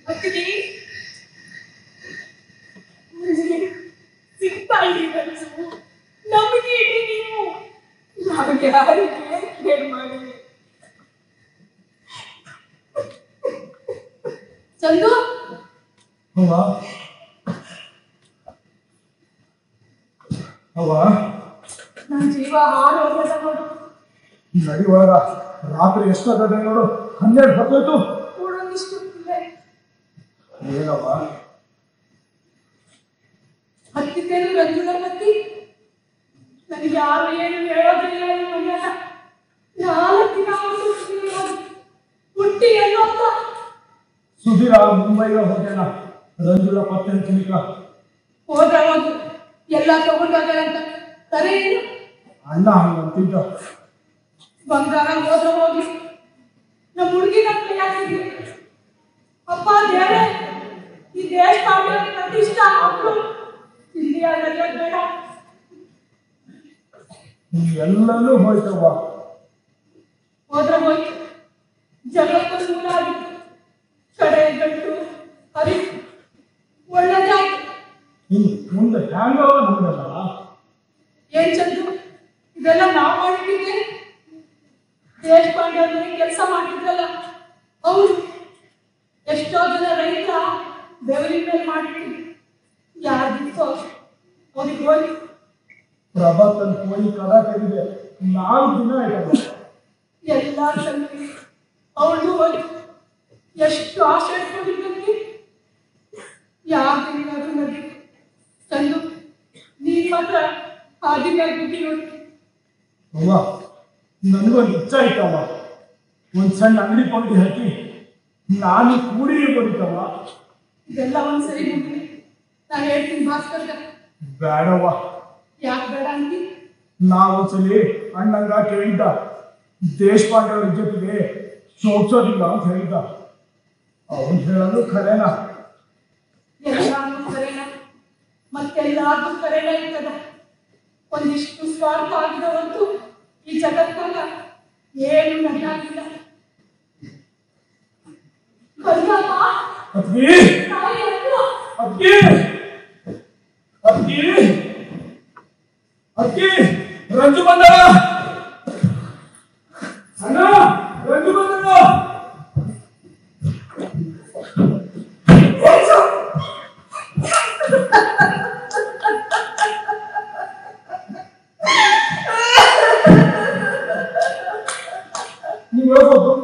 ಅತ್ತಿಗೆ ನನಗೆ ಸಿಗ್ತಾ ಇದ್ದೀರಲ್ಸು ನಮಗೆ ಇಡಿ ನೀವು ನಾವು ಯಾರಿಗೆ ಕೇಳಿ ಮಾಡಿ ಚಂದು ಅವ್ವ ಅವ್ವ ನನ್ನ ಜೀವ ಹಾಳು ಹೋಗ್ಯದ ನೋಡು ನಡಿ ಒಳಗ ರಾತ್ರಿ ಎಷ್ಟಾಗದೆ ನೋಡು ಹನ್ನೆರಡು ಹೊತ್ತೋಯ್ತು ಕೊಡೋದಿಷ್ಟು ಇಲ್ಲ ಏನವ್ವ ಹತ್ತಿದ್ದೇನು ರಂಜುಳ ಪತಿ ನನಗೆ ಯಾರು ಏನು ಹೇಳೋದಿಲ್ಲ ಈ ಮನೆಯ ನಾಲ್ಕು ದಿನ ಆಯ್ತು ಹುಟ್ಟಿ ಎಲ್ಲೋ ಅಂತ ಸುಧೀರ ಮುಂಬೈಗೆ ಹೋಗ್ಯಾನ ರಂಜುಳ ಪತ್ತೆ ತಿನ್ಕ ಹೋದ್ರ ಹೋದ್ರು ಎಲ್ಲ ತಗೊಂಡೋಗ್ಯಾರಂತ ಸರಿ ಏನು ಅಣ್ಣ ಹಂಗಂತಿದ್ದ ಬಂಗಾರ ಹೋದ್ರ ಹೋಗಿ ನಮ್ಮ ಹುಡುಗಿನ ಯಾಕಿದೆ ಅಪ್ಪ ದೇವರೇ ಈ ದೇಶ ಕಾವ್ಯ ಪ್ರತಿಷ್ಠ ಮಕ್ಕಳು ಇಂಡಿಯಾದಲ್ಲೇ ಬೇಡ ಎಲ್ಲಲ್ಲೂ ಹೋಯ್ತವ್ವ ಹೋದ್ರ ಹೋಗಿ ಜಗಳಕ್ಕೂ ಮೂಲ ಆಗಿತ್ತು ಕಡೆ ಗಂಟು ಅರಿ ಒಳ್ಳೇದಾಯ್ತು ಇನ್ ಮುಂದೆ ಹ್ಯಾಂಗವ ನಮ್ದಲ್ಲ ಏನ್ ಚಂದು ಇದೆಲ್ಲ ನಾವು ಮಾಡಿದ್ದೀವಿ ದೇಶಪಾಂಡೆ ಅವ್ರ ಮನೆ ಕೆಲಸ ಮಾಡಿದ್ರಲ್ಲ ಅವ್ರು ಎಷ್ಟೋ ಜನ ರೈತ ಬೆವರಿನ ಮೇಲೆ ಮಾಡಿದ್ದೀವಿ ಯಾರಿಗಿತ್ತೋ ಅವ್ರಿಗೆ ಹೋಗಿ ಪ್ರಭಾತನ್ ಹೋಗಿ ಕದ ಕಡಿದೆ ನಾಲ್ಕು ದಿನ ಆಯ್ತಲ್ಲ ಎಲ್ಲ ತಂದ್ವಿ ಅವಳು ಹೋಗಿ ಎಷ್ಟು ಆಸೆ ಇಟ್ಕೊಂಡಿದ್ದಂಗೆ ಯಾಕೆ ಅದು ನದಿ ಚಂದು ನೀನ್ ಮಾತ್ರ ಹಾದಿಗಾಗಿ ಬಿಟ್ಟು ನೋಡಿ ಅವ್ವ ನನಗೊಂದು ಇಚ್ಛೆ ಆಯ್ತವ್ವ ಒಂದ್ ಸಣ್ಣ ಅಂಗಡಿ ಕೊಂಡಿ ಹಾಕಿ ನಾನು ಕೂಡಿ ಬರೀತವ್ವ ಇದೆಲ್ಲ ಒಂದ್ಸರಿ ಮುಗಿ ನಾನು ಹೇಳ್ತೀನಿ ಭಾಸ್ಕರ್ಗ ಬೇಡವ್ವ ಯಾಕೆ ಬೇಡ ಅಂತಿ ನಾವು ಒಂದ್ಸಲಿ ಅಣ್ಣಂಗ ಕೇಳಿದ್ದ ದೇಶಪಾಂಡೆ ಅವ್ರ ಜೊತೆಗೆ ಸೋಗ್ಸೋದಿಲ್ಲ ಅಂತ ಹೇಳಿದ್ದ ಅವನ್ ಹೇಳೋದು ಖರೇನಾ ಎಲ್ಲಾನು ಕರೆನ ಮತ್ತೆಲ್ಲಾರ್ದು ಕರೆನ ಇರ್ತದ ಒಂದಿಷ್ಟು ಸ್ವಾರ್ಥ ಆಗಿದವಂತೂ ಈ ಜಗತ್ತಾಗ ಏನು ನನ್ನಾಗಿಲ್ಲ ಕರಿಯಪ್ಪ ಅದ್ಗಿ ತಾಯಿ ಅಲ್ಲ. ಅದ್ಗಿ ಅದ್ಗಿ ಅದ್ಗಿ ರಂಜು ಬಂದ ಅಣ್ಣ ರಂಜು ಬಂದ ನೀವು ಹೇಳ್ಬೋದು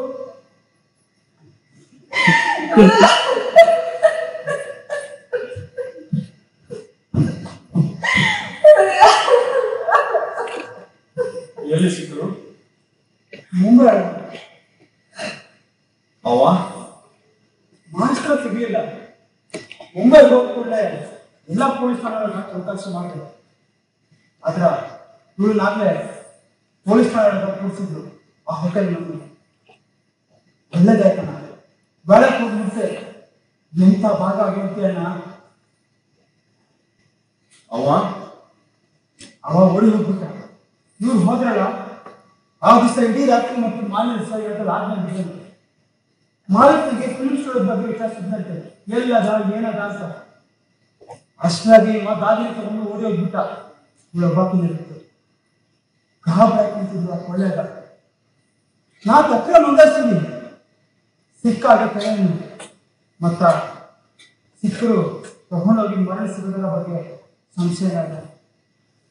ಎಲ್ಲಿ ಸಿಕ್ಕರು ಮುಂಬೈ ಅವ ಮಾಸ್ಟರ್ ಸಿಗಲಿಲ್ಲ ಮುಂಬೈಗೆ ಹೋದ ಕೂಡಲೇ ಎಲ್ಲ ಪೊಲೀಸ್ ಠಾಣೆಗಳನ್ನ ಚೌಕಾಸಿ ಮಾಡಿದ್ರು ಆದ್ರ ಇವಳನ್ನಾಗಲೇ ಪೊಲೀಸ್ ಠಾಣೆಗಳನ್ನ ಕೂರಿಸಿದ್ರು ಆ ಹೋಟೆಲ್ ನಮಗೆ ಒಳ್ಳೇದಾಯ್ತಣ್ಣ ಬೆಳಗ್ಗೆ ಹೋದ ಮುಂಚೆ ಎಂಥ ಭಾಗ ಆಗಿರ್ತೀಯಣ್ಣ ಅವ ಅವ ಓಡಿ ಹೋಗ್ಬಿಟ್ಟ ಇವ್ರು ಹೋದ್ರಲ್ಲ ಆ ದಿವಸ ಇಡೀ ರಾತ್ರಿ ಮತ್ತು ಮಾಲಿನ್ಯ ದಿವಸ ಆದ್ಮೇಲೆ ಬಿಟ್ಟಿದ್ರು ಮಾಲೀಕನಿಗೆ ಫಿಲ್ಮ್ ಸ್ಟುಡಿಯೋ ಬಗ್ಗೆ ವಿಚಾರಿಸಿದಂತೆ ಎಲ್ಲದ ಏನದ ಅಂತ ಅಷ್ಟಾಗಿ ಇವ ದಾದಿನ ತಗೊಂಡು ಓಡಿ ಹೋಗ್ಬಿಟ್ಟ ಇವಳ ಬಾಕಿಲಿರುತ್ತೆ ಗಾಬರಿ ನಿಂತಿದ್ರು ಆ ಕೊಳ್ಳೆಗ ನಾ ತಕ್ಕ ನೋಂದಾಯಿಸ್ತೀನಿ ಸಿಕ್ಕಾಗ ಕೈಯನ್ನು ಮತ್ತ ಸಿಕ್ಕರು ತಗೊಂಡೋಗಿ ಮರಳಿಸಿರೋದರ ಬಗ್ಗೆ ಸಂಶಯ ಇಲ್ಲ